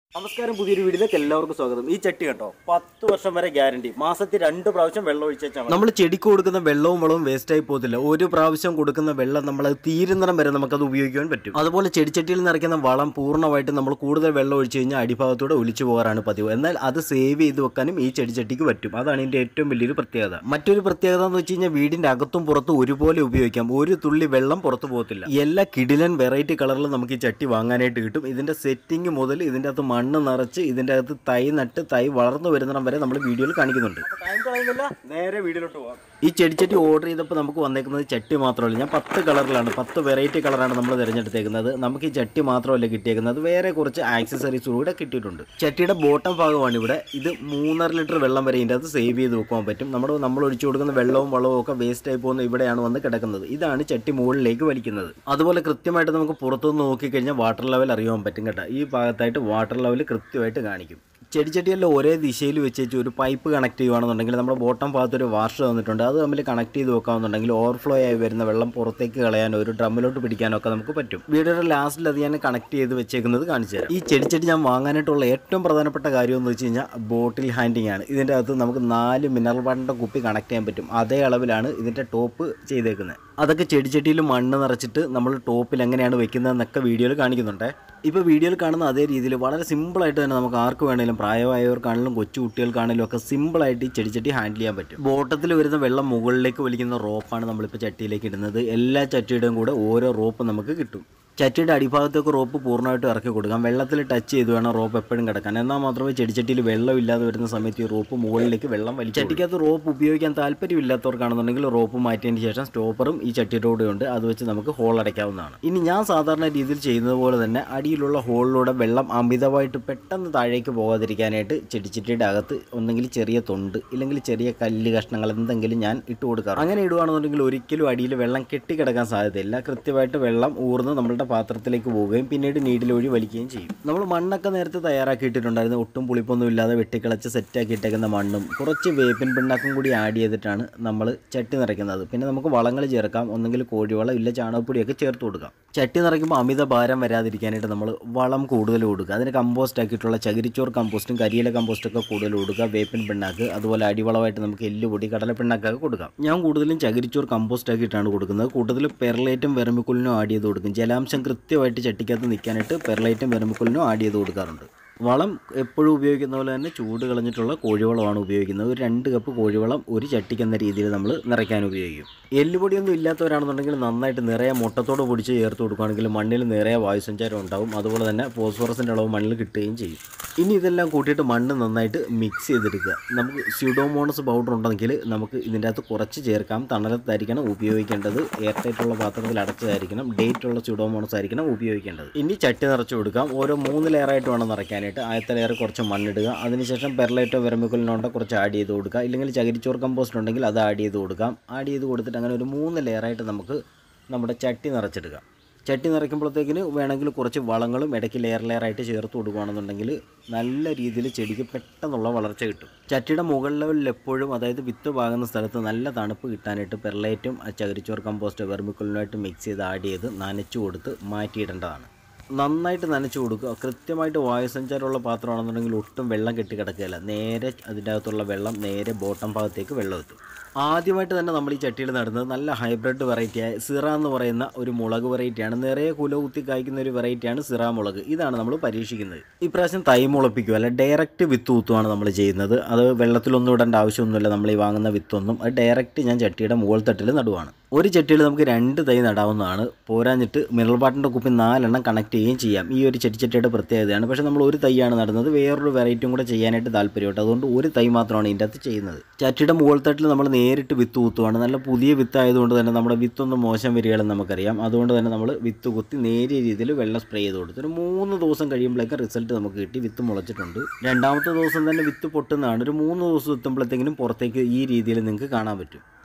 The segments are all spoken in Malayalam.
നമസ്കാരം പുതിയൊരു വീഡിയോയിലേക്ക് എല്ലാവർക്കും സ്വാഗതം ഈ ചട്ടി കേട്ടോ പത്ത് വർഷം വരെ ഗ്യാരണ്ടി മാസത്തിൽ രണ്ട് പ്രാവശ്യം വെള്ളം ഒഴിച്ചാൽ നമ്മൾ ചെടിക്ക് കൊടുക്കുന്ന വെള്ളവും വളവും വേസ്റ്റ് ആയി പോകത്തില്ല ഒരു പ്രാവശ്യം കൊടുക്കുന്ന വെള്ളം നമ്മൾ തീരുന്നിടം വരെ നമുക്കത് ഉപയോഗിക്കാൻ പറ്റും അതുപോലെ ചെടിച്ചട്ടിയിൽ നിറയ്ക്കുന്ന വളം പൂർണ്ണമായിട്ട് നമ്മൾ കൂടുതൽ വെള്ളം ഒഴിച്ചു കഴിഞ്ഞാൽ അടിഭാഗത്തൂടെ ഒലിച്ചു പോകാറാണ് പതിവ് എന്നാൽ അത് സേവ് ചെയ്ത് വെക്കാനും ഈ ചെടിച്ചട്ടിക്ക് പറ്റും അതാണ് ഇതിന്റെ ഏറ്റവും വലിയൊരു പ്രത്യേകത മറ്റൊരു പ്രത്യേകത എന്ന് വെച്ച് കഴിഞ്ഞാൽ വീടിന്റെ അകത്തും പുറത്തും ഒരുപോലെ ഉപയോഗിക്കാം ഒരു തുള്ളി വെള്ളം പുറത്തു പോകത്തില്ല എല്ലാ കിടിലൻ വെറൈറ്റി കളറിൽ നമുക്ക് ഈ ചട്ടി വാങ്ങാനായിട്ട് കിട്ടും ഇതിന്റെ സെറ്റിംഗ് മുതൽ ഇതിന്റെ അകത്ത് മണ്ണ് നിറച്ച് ഇതിന്റെ അകത്ത് തൈ നട്ട് തൈ വളർന്നു വരുന്നിടം വരെ നമ്മൾ വീഡിയോയിൽ കാണിക്കുന്നുണ്ട് നേരെ വീഡിയോയിലോട്ട് പോകാം ഈ ചെടിച്ചട്ടി ഓർഡർ ചെയ്തപ്പോൾ നമുക്ക് വന്നേക്കുന്നത് ചട്ടി മാത്രമല്ല ഞാൻ പത്ത് കളറിലാണ് പത്ത് വെറൈറ്റി കളറാണ് നമ്മൾ തിരഞ്ഞെടുത്തേക്കുന്നത് നമുക്ക് ഈ ചട്ടി മാത്രമല്ല കിട്ടിയേക്കുന്നത് വേറെ കുറച്ച് ആക്സസറീസ് കൂടെ കിട്ടിയിട്ടുണ്ട് ചട്ടിയുടെ ബോട്ടം ഭാഗമാണ് ഇവിടെ ഇത് മൂന്നര ലിറ്റർ വെള്ളം വരെ ഇതിൻ്റെ അകത്ത് സേവ് ചെയ്ത് വെക്കാൻ പറ്റും നമ്മുടെ നമ്മൾ ഒഴിച്ചു കൊടുക്കുന്ന വെള്ളവും വളവും ഒക്കെ വേസ്റ്റ് ആയി പോകുന്ന ഇവിടെയാണ് വന്ന് കിടക്കുന്നത് ഇതാണ് ചട്ടി മുകളിലേക്ക് വലിക്കുന്നത് അതുപോലെ കൃത്യമായിട്ട് നമുക്ക് പുറത്തുനിന്ന് നോക്കിക്കഴിഞ്ഞാൽ വാട്ടർ ലെവൽ അറിയാൻ പറ്റും കേട്ടോ ഈ ഭാഗത്തായിട്ട് വാട്ടർ ലെവൽ കൃത്യമായിട്ട് കാണിക്കും ചെടിച്ചട്ടിയെല്ലാം ഒരേ ദിശയിൽ വെച്ച് ഒരു പൈപ്പ് കണക്ട് ചെയ്യുകയാണെന്നുണ്ടെങ്കിൽ നമ്മുടെ ബോട്ടം ഭാഗത്ത് ഒരു വാഷ് തന്നിട്ടുണ്ട് അത് തമ്മിൽ കണക്ട് ചെയ്ത് വെക്കാമെന്നുണ്ടെങ്കിൽ ഓവർഫ്ലോ ആയി വരുന്ന വെള്ളം പുറത്തേക്ക് കളയാനോ ഒരു ഡ്രമ്മിലോട്ട് പിടിക്കാനോ ഒക്കെ നമുക്ക് പറ്റും വീഡിയോയുടെ ലാസ്റ്റിൽ അത് ഞാൻ കണക്ട് ചെയ്ത് വെച്ചേക്കുന്നത് കാണിച്ചു തരാം ഈ ചെടിച്ചട്ടി ഞാൻ വാങ്ങാനായിട്ടുള്ള ഏറ്റവും പ്രധാനപ്പെട്ട കാര്യം എന്ന് വെച്ച് കഴിഞ്ഞാൽ ബോട്ടിൽ ഹാൻഡിങ് ആണ് ഇതിൻ്റെ അകത്ത് നമുക്ക് നാല് മിനറൽ വാട്ടറിൻ്റെ കുപ്പി കണക്ട് ചെയ്യാൻ പറ്റും അതേ അളവിലാണ് ഇതിൻ്റെ ടോപ്പ് ചെയ്തേക്കുന്നത് അതൊക്കെ ചെടിച്ചട്ടിയിൽ മണ്ണ് നിറച്ചിട്ട് നമ്മൾ ടോപ്പിൽ എങ്ങനെയാണ് വെക്കുന്നതെന്നൊക്കെ വീഡിയോയിൽ കാണിക്കുന്നുണ്ട് ഇപ്പോൾ വീഡിയോയിൽ കാണുന്ന അതേ രീതിയിൽ വളരെ സിമ്പിളായിട്ട് തന്നെ നമുക്ക് ആർക്ക് വേണേലും പ്രായമായവർക്കാണെങ്കിലും കൊച്ചു കുട്ടികൾക്കാണെങ്കിലും ഒക്കെ സിമ്പിളായിട്ട് ഈ ചെടിച്ചട്ടി ഹാൻഡിൽ ചെയ്യാൻ പറ്റും ബോട്ടത്തിൽ വരുന്ന വെള്ളം മുകളിലേക്ക് വലിക്കുന്ന റോപ്പാണ് നമ്മളിപ്പോൾ ചട്ടിയിലേക്ക് ഇടുന്നത് എല്ലാ ചട്ടിയുടെയും കൂടെ ഓരോ റോപ്പ് നമുക്ക് കിട്ടും ചട്ടിയുടെ അടിഭാഗത്തേക്ക് റോപ്പ് പൂർണ്ണമായിട്ട് ഇറക്കി കൊടുക്കാം വെള്ളത്തിൽ ടച്ച് ചെയ്ത് വേണം റോപ്പ് എപ്പോഴും കിടക്കാൻ എന്നാൽ മാത്രമേ ചെടിച്ചട്ടിയിൽ വെള്ളം ഇല്ലാതെ വരുന്ന സമയത്ത് ഈ റോപ്പ് മുകളിലേക്ക് വെള്ളം വലിച്ചു ചട്ടിക്കകത്ത് റോപ്പ് ഉപയോഗിക്കാൻ താല്പര്യമില്ലാത്തവർക്കാണെന്നുണ്ടെങ്കിൽ റോപ്പ് മാറ്റിയതിന് ശേഷം സ്റ്റോപ്പറും ഈ ചട്ടിയുടെ കൂടെ ഉണ്ട് അത് വെച്ച് നമുക്ക് ഹോൾ അടയ്ക്കാവുന്നതാണ് ഇനി ഞാൻ സാധാരണ രീതിയിൽ ചെയ്യുന്നത് പോലെ തന്നെ അടിയിലുള്ള ഹോളിലൂടെ വെള്ളം അമിതമായിട്ട് പെട്ടെന്ന് താഴേക്ക് പോകാതിരിക്കാനായിട്ട് ചെടിച്ചട്ടിയുടെ അകത്ത് ഒന്നെങ്കിൽ ചെറിയ തൊണ്ട് ഇല്ലെങ്കിൽ ചെറിയ കല്ല് കഷ്ണങ്ങൾ എന്തെങ്കിലും ഞാൻ ഇട്ട് കൊടുക്കാറ് അങ്ങനെ ഇടുകയാണെന്നുണ്ടെങ്കിൽ ഒരിക്കലും അടിയിൽ വെള്ളം കെട്ടിക്കിടക്കാൻ സാധ്യതയില്ല കൃത്യമായിട്ട് വെള്ളം ഊർന്ന് നമ്മളുടെ പാത്രത്തിലേക്ക് പോവുകയും പിന്നീട് നീഡിൽ വഴി വലിക്കുകയും ചെയ്യും നമ്മൾ മണ്ണൊക്കെ നേരത്തെ തയ്യാറാക്കിയിട്ടിട്ടുണ്ടായിരുന്നു ഒട്ടും പുളിപ്പൊന്നും ഇല്ലാതെ വെട്ടിക്കളച്ച് സെറ്റാക്കി ഇട്ടേക്കുന്ന മണ്ണും കുറച്ച് വേപ്പിൻ പിണ്ണാക്കും കൂടി ആഡ് ചെയ്തിട്ടാണ് നമ്മൾ ചട്ടി നിറയ്ക്കുന്നത് പിന്നെ നമുക്ക് വളങ്ങൾ ചേർക്കാം ഒന്നെങ്കിൽ കോഴിവളം ഇല്ല ചാണകപ്പൊടിയൊക്കെ ചേർത്ത് കൊടുക്കാം ചട്ടി നിറയ്ക്കുമ്പോൾ അമിത ഭാരം വരാതിരിക്കാനായിട്ട് നമ്മൾ വളം കൂടുതൽ കൊടുക്കുക അതിന് കമ്പോസ്റ്റ് ആക്കിയിട്ടുള്ള ചകിരിച്ചോർ കമ്പോസ്റ്റും കരിയില കമ്പോസ്റ്റൊക്കെ കൂടുതൽ കൊടുക്കുക വേപ്പിൻ പിണ്ണാക്ക് അതുപോലെ അടിവളമായിട്ട് നമുക്ക് എല്ലുപൊടി കടലപ്പിണ്ണാക്കൊക്കെ കൊടുക്കാം ഞാൻ കൂടുതലും ചകിരിച്ചോർ കമ്പോസ്റ്റ് ആക്കിയിട്ടാണ് കൊടുക്കുന്നത് കൂടുതൽ പെർലൈറ്റും വെറമിക്കുലിനും ആഡ് ചെയ്ത് കൊടുക്കും ജലാംശം കൃത്യമായിട്ട് ചട്ടിക്കകത്ത് നിൽക്കാനായിട്ട് പെർലൈറ്റും വെറമിക്കുലിനും ആഡ് ചെയ്ത് കൊടുക്കാറുണ്ട് വളം എപ്പോഴും ഉപയോഗിക്കുന്ന പോലെ തന്നെ ചൂട് കളഞ്ഞിട്ടുള്ള കോഴിവളമാണ് ഉപയോഗിക്കുന്നത് ഒരു രണ്ട് കപ്പ് കോഴിവളം ഒരു ചട്ടിക്ക് എന്ന രീതിയിൽ നമ്മൾ നിറയ്ക്കാൻ ഉപയോഗിക്കും എല്ലുപൊടിയൊന്നും ഇല്ലാത്തവരാണെന്നുണ്ടെങ്കിൽ നന്നായിട്ട് നിറയെ മുട്ടത്തോട് പൊടിച്ച് ചേർത്ത് കൊടുക്കുകയാണെങ്കിൽ മണ്ണിൽ നിറയെ വായുസഞ്ചാരം ഉണ്ടാവും അതുപോലെ തന്നെ ഫോസ്ഫറസിൻ്റെ അളവ് മണ്ണിൽ കിട്ടുകയും ചെയ്യും ഇനി ഇതെല്ലാം കൂട്ടിയിട്ട് മണ്ണ് നന്നായിട്ട് മിക്സ് ചെയ്തെടുക്കുക നമുക്ക് സ്യൂഡോമോണസ് പൗഡർ ഉണ്ടെങ്കിൽ നമുക്ക് ഇതിൻ്റെ അകത്ത് കുറച്ച് ചേർക്കാം തണലത്തായിരിക്കണം ഉപയോഗിക്കേണ്ടത് എയർ ടൈറ്റുള്ള പാത്രത്തിൽ അടച്ചതായിരിക്കണം ഡേറ്റ് ഉള്ള സ്യൂഡോമോണസ് ആയിരിക്കണം ഉപയോഗിക്കേണ്ടത് ഇനി ചട്ടി നിറച്ച് കൊടുക്കാം ഓരോ മൂന്ന് ലെയറായിട്ട് വേണം നിറയ്ക്കാനായിട്ട് ആദ്യത്തെ ലെയർ കുറച്ച് മണ്ണിടുക അതിനുശേഷം പെർലൈറ്റോ വെറമിക്കുലിനോണ്ട കുറച്ച് ആഡ് ചെയ്ത് കൊടുക്കുക ഇല്ലെങ്കിൽ ചകിരിച്ചോർ കമ്പോസ്റ്റ് ഉണ്ടെങ്കിൽ അത് ആഡ് ചെയ്ത് കൊടുക്കാം ആഡ് ചെയ്ത് കൊടുത്തിട്ട് അങ്ങനെ ഒരു മൂന്ന് ലെയറായിട്ട് നമുക്ക് നമ്മുടെ ചട്ടി നിറച്ചെടുക്കാം ചട്ടി നിറയ്ക്കുമ്പോഴത്തേക്കിന് വേണമെങ്കിൽ കുറച്ച് വളങ്ങളും ഇടയ്ക്ക് ലെയർ ലെയറായിട്ട് ചേർത്ത് കൊടുക്കുകയാണെന്നുണ്ടെങ്കിൽ നല്ല രീതിയിൽ ചെടിക്ക് പെട്ടെന്നുള്ള വളർച്ച കിട്ടും ചട്ടിയുടെ മുകൾ ലെവലിൽ എപ്പോഴും അതായത് വിത്ത് പാകുന്ന സ്ഥലത്ത് നല്ല തണുപ്പ് കിട്ടാനായിട്ട് പെർലൈറ്റും ആ ചകിരിച്ചോർ കമ്പോസ്റ്റ് വെർമിക്കുലിനുമായിട്ട് മിക്സ് ചെയ്ത് ആഡ് ചെയ്ത് നനച്ചു കൊടുത്ത് മാറ്റിയിടേണ്ടതാണ് നന്നായിട്ട് നനച്ചു കൊടുക്കുക കൃത്യമായിട്ട് വായുസഞ്ചാരമുള്ള പാത്രമാണെന്നുണ്ടെങ്കിൽ ഒട്ടും വെള്ളം കെട്ടി കിടക്കുകയില്ല നേരെ അതിൻ്റെ അകത്തുള്ള വെള്ളം നേരെ ബോട്ടം ഭാഗത്തേക്ക് വെള്ളം എത്തും ആദ്യമായിട്ട് തന്നെ നമ്മൾ ഈ ചട്ടിയിൽ നടുന്നത് നല്ല ഹൈബ്രിഡ് വെറൈറ്റിയായ സിറ എന്ന് പറയുന്ന ഒരു മുളക് വെറൈറ്റിയാണ് നിറയെ കുല കുത്തി കായ്ക്കുന്ന ഒരു വെറൈറ്റിയാണ് സിറ മുളക് ഇതാണ് നമ്മൾ പരീക്ഷിക്കുന്നത് ഇപ്രാവശ്യം തൈ മുളപ്പിക്കുക അല്ല ഡയറക്റ്റ് വിത്ത് ഊത്തുമാണ് നമ്മൾ ചെയ്യുന്നത് അത് വെള്ളത്തിലൊന്നും ഇടേണ്ട ആവശ്യമൊന്നുമില്ല നമ്മൾ ഈ വാങ്ങുന്ന വിത്തൊന്നും അത് ഡയറക്റ്റ് ഞാൻ ചട്ടിയുടെ മുകൾ തട്ടിൽ നടുവാണ് ഒരു ചട്ടിയിൽ നമുക്ക് രണ്ട് തൈ നടാവുന്നതാണ് പോരാഞ്ഞിട്ട് മിനറൽ വാട്ടറിൻ്റെ കുപ്പി നാലെണ്ണം കണക്ട് ചെയ്യുകയും ചെയ്യാം ഈ ഒരു ചെടിച്ചട്ടിയുടെ പ്രത്യേകതയാണ് പക്ഷേ നമ്മൾ ഒരു തൈയാണ് നടുന്നത് വേറൊരു വെറൈറ്റിയും കൂടെ ചെയ്യാനായിട്ട് താല്പര്യമുണ്ട് അതുകൊണ്ട് ഒരു തൈ മാത്രമാണ് ഇതിൻ്റെ അകത്ത് ചെയ്യുന്നത് ചട്ടിയുടെ മുകൾ തട്ടിൽ നമ്മൾ നേരിട്ട് വിത്ത് കുത്തുവാണ് നല്ല പുതിയ വിത്ത് ആയതുകൊണ്ട് തന്നെ നമ്മുടെ വിത്തൊന്നും മോശം വരികയാണെന്ന് നമുക്കറിയാം അതുകൊണ്ട് തന്നെ നമ്മൾ വിത്ത് കുത്തി നേരിയ രീതിയിൽ വെള്ളം സ്പ്രേ ചെയ്ത് കൊടുത്തു ഒരു മൂന്ന് ദിവസം കഴിയുമ്പോഴേക്കും റിസൾട്ട് നമുക്ക് കിട്ടി വിത്ത് മുളച്ചിട്ടുണ്ട് രണ്ടാമത്തെ ദിവസം തന്നെ വിത്ത് പൊട്ടുന്നതാണ് ഒരു മൂന്ന് ദിവസം എത്തുമ്പോഴത്തേക്കിനും പുറത്തേക്ക് ഈ രീതിയിൽ നിങ്ങൾക്ക് കാണാൻ പറ്റും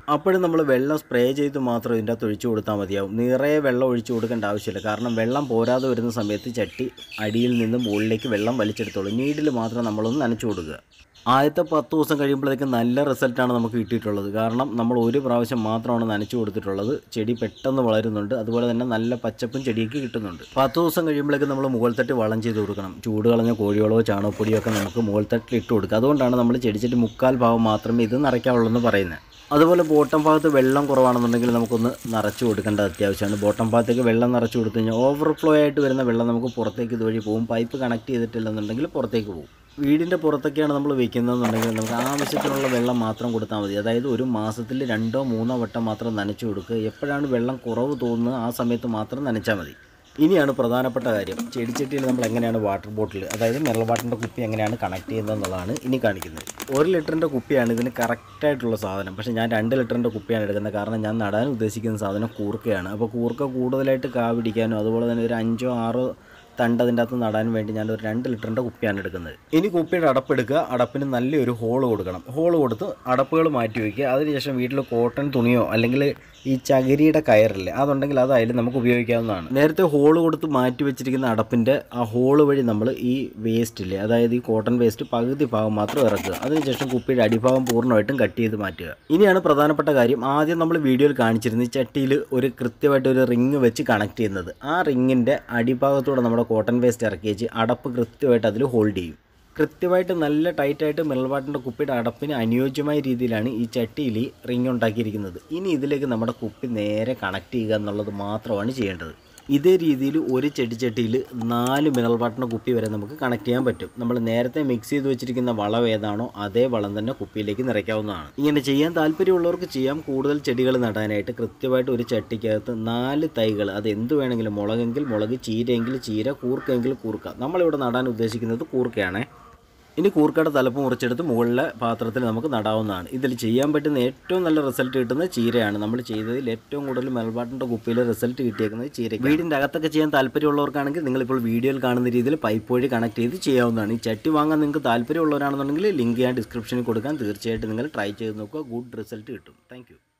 അപ്പോഴും നമ്മൾ വെള്ളം സ്പ്രേ ചെയ്ത് മാത്രം ഇതിൻ്റെ അകത്ത് ഒഴിച്ചു കൊടുത്താൽ മതിയാവും നിറയെ വെള്ളം ഒഴിച്ചു കൊടുക്കേണ്ട ആവശ്യമില്ല കാരണം വെള്ളം പോരാതെ വരുന്ന സമയത്ത് ചട്ടി അടിയിൽ നിന്ന് മുകളിലേക്ക് വെള്ളം വലിച്ചെടുത്തോളൂ നീഡിൽ മാത്രം നമ്മളൊന്ന് നനച്ചു കൊടുക്കുക ആദ്യത്തെ പത്ത് ദിവസം കഴിയുമ്പോഴേക്കും നല്ല റിസൾട്ടാണ് നമുക്ക് കിട്ടിയിട്ടുള്ളത് കാരണം നമ്മൾ ഒരു പ്രാവശ്യം മാത്രമാണ് നനച്ചു കൊടുത്തിട്ടുള്ളത് ചെടി പെട്ടെന്ന് വളരുന്നുണ്ട് അതുപോലെ തന്നെ നല്ല പച്ചപ്പും ചെടിക്ക് കിട്ടുന്നുണ്ട് പത്ത് ദിവസം കഴിയുമ്പോഴേക്കും നമ്മൾ മുകൾ തട്ട് വളം ചെയ്ത് കൊടുക്കണം ചൂട് കളഞ്ഞ കോഴികളോ ചാണകപ്പൊടിയോ ഒക്കെ നമുക്ക് മുകൾ തട്ടിൽ ഇട്ട് കൊടുക്കുക അതുകൊണ്ടാണ് നമ്മൾ ചെടിച്ചട്ടി മുക്കാൽ ഭാഗം മാത്രമേ ഇത് നിറയ്ക്കാവുള്ളൂ എന്ന് പറയുന്നത് അതുപോലെ ബോട്ടം ഭാഗത്ത് വെള്ളം കുറവാണെന്നുണ്ടെങ്കിൽ നമുക്കൊന്ന് നിറച്ചു കൊടുക്കേണ്ടത് അത്യാവശ്യമാണ് ബോട്ടം ഭാഗത്തേക്ക് വെള്ളം നിറച്ചു കൊടുത്തു കഴിഞ്ഞാൽ ഓവർഫ്ലോ ആയിട്ട് വരുന്ന വെള്ളം നമുക്ക് പുറത്തേക്ക് ഇതുവഴി പോകും പൈപ്പ് കണക്ട് ചെയ്തിട്ടില്ലെന്നുണ്ടെങ്കിൽ പുറത്തേക്ക് പോകും വീടിൻ്റെ പുറത്തൊക്കെയാണ് നമ്മൾ വെക്കുന്നതെന്നുണ്ടെങ്കിൽ നമുക്ക് ആവശ്യത്തിനുള്ള വെള്ളം മാത്രം കൊടുത്താൽ മതി അതായത് ഒരു മാസത്തിൽ രണ്ടോ മൂന്നോ വട്ടം മാത്രം നനച്ചു കൊടുക്കുക എപ്പോഴാണ് വെള്ളം കുറവ് തോന്നുന്നത് ആ സമയത്ത് മാത്രം നനച്ചാൽ മതി ഇനിയാണ് പ്രധാനപ്പെട്ട കാര്യം ചെടിച്ചട്ടിയിൽ നമ്മൾ എങ്ങനെയാണ് വാട്ടർ ബോട്ടിൽ അതായത് മിനറൽ വാട്ടറിൻ്റെ കുപ്പി എങ്ങനെയാണ് കണക്ട് ചെയ്യുന്നത് എന്നുള്ളതാണ് ഇനി കാണിക്കുന്നത് ഒരു ലിറ്ററിൻ്റെ കുപ്പിയാണ് ഇതിന് കറക്റ്റായിട്ടുള്ള സാധനം പക്ഷേ ഞാൻ രണ്ട് ലിറ്ററിൻ്റെ കുപ്പിയാണ് എടുക്കുന്നത് കാരണം ഞാൻ നടാൻ ഉദ്ദേശിക്കുന്ന സാധനം കൂർക്കയാണ് അപ്പോൾ കൂർക്ക കൂടുതലായിട്ട് കാ പിടിക്കാനും അതുപോലെ തന്നെ ഒരു അഞ്ചോ ആറോ തണ്ട് അതിൻ്റെ അകത്ത് നടാൻ വേണ്ടി ഞാൻ ഒരു രണ്ട് ലിറ്ററിൻ്റെ കുപ്പിയാണ് എടുക്കുന്നത് ഇനി കുപ്പിയുടെ അടപ്പെടുക്കുക അടപ്പിന് നല്ലൊരു ഹോള് കൊടുക്കണം ഹോള് കൊടുത്ത് അടപ്പുകൾ മാറ്റി വയ്ക്കുക അതിനുശേഷം വീട്ടിൽ കോട്ടൺ തുണിയോ അല്ലെങ്കിൽ ഈ ചകിരിയുടെ കയറില്ലേ അതുണ്ടെങ്കിൽ അതായാലും നമുക്ക് ഉപയോഗിക്കാവുന്നതാണ് നേരത്തെ ഹോള് കൊടുത്ത് മാറ്റി വെച്ചിരിക്കുന്ന അടപ്പിൻ്റെ ആ ഹോള് വഴി നമ്മൾ ഈ വേസ്റ്റ് ഇല്ലേ അതായത് ഈ കോട്ടൺ വേസ്റ്റ് പകുതി ഭാഗം മാത്രം ഇറക്കുക അതിനുശേഷം കുപ്പിയുടെ അടിഭാഗം പൂർണ്ണമായിട്ടും കട്ട് ചെയ്ത് മാറ്റുക ഇനിയാണ് പ്രധാനപ്പെട്ട കാര്യം ആദ്യം നമ്മൾ വീഡിയോയിൽ കാണിച്ചിരുന്നു ഈ ചട്ടിയിൽ ഒരു കൃത്യമായിട്ട് ഒരു റിങ് വെച്ച് കണക്ട് ചെയ്യുന്നത് ആ റിങ്ങിൻ്റെ അടിഭാഗത്തൂടെ നമ്മുടെ കോട്ടൺ വേസ്റ്റ് ഇറക്കി വെച്ച് അടപ്പ് കൃത്യമായിട്ട് അതിൽ ഹോൾഡ് ചെയ്യും കൃത്യമായിട്ട് നല്ല ടൈറ്റായിട്ട് മിനറൽ വാട്ടറിൻ്റെ കുപ്പിയുടെ അടപ്പിന് അനുയോജ്യമായ രീതിയിലാണ് ഈ ചട്ടിയിൽ റിങ് ഉണ്ടാക്കിയിരിക്കുന്നത് ഇനി ഇതിലേക്ക് നമ്മുടെ കുപ്പി നേരെ കണക്ട് ചെയ്യുക എന്നുള്ളത് മാത്രമാണ് ചെയ്യേണ്ടത് ഇതേ രീതിയിൽ ഒരു ചെടിച്ചട്ടിയിൽ നാല് മിനറൽ വാട്ടറിൻ്റെ കുപ്പി വരെ നമുക്ക് കണക്ട് ചെയ്യാൻ പറ്റും നമ്മൾ നേരത്തെ മിക്സ് ചെയ്ത് വെച്ചിരിക്കുന്ന വളം ഏതാണോ അതേ വളം തന്നെ കുപ്പിയിലേക്ക് നിറയ്ക്കാവുന്നതാണ് ഇങ്ങനെ ചെയ്യാൻ താല്പര്യമുള്ളവർക്ക് ചെയ്യാം കൂടുതൽ ചെടികൾ നടാനായിട്ട് കൃത്യമായിട്ട് ഒരു ചട്ടിക്കകത്ത് നാല് തൈകൾ അത് എന്ത് വേണമെങ്കിലും മുളകെങ്കിൽ മുളക് ചീരയെങ്കിൽ ചീര കൂർക്കെങ്കിൽ കൂർക്ക നമ്മളിവിടെ നടാൻ ഉദ്ദേശിക്കുന്നത് കൂർക്കയാണേ ഇനി കൂർക്കയുടെ തലപ്പ് മുറിച്ചെടുത്ത് മുകളിലെ പാത്രത്തിൽ നമുക്ക് നടാവുന്നതാണ് ഇതിൽ ചെയ്യാൻ പറ്റുന്ന ഏറ്റവും നല്ല റിസൾട്ട് കിട്ടുന്നത് ചീരയാണ് നമ്മൾ ചെയ്തതിൽ ഏറ്റവും കൂടുതൽ മെൽബാട്ടിൻ്റെ കുപ്പിയിൽ റിസൾട്ട് കിട്ടിയേക്കുന്നത് ചീര വീടിൻ്റെ അകത്തൊക്കെ ചെയ്യാൻ താല്പര്യമുള്ളവർക്കാണെങ്കിൽ നിങ്ങളിപ്പോൾ വീഡിയോയിൽ കാണുന്ന രീതിയിൽ പൈപ്പ് വഴി കണക്ട് ചെയ്ത് ചെയ്യാവുന്നതാണ് ഈ ചട്ടി വാങ്ങാൻ നിങ്ങൾക്ക് താല്പര്യമുള്ളവരാണെന്നുണ്ടെങ്കിൽ ലിങ്ക് ഞാൻ ഡിസ്ക്രിപ്ഷനിൽ കൊടുക്കാൻ തീർച്ചയായിട്ടും നിങ്ങൾ ട്രൈ ചെയ്ത് നോക്കുക ഗുഡ് റിസൾട്ട് കിട്ടും താങ്ക്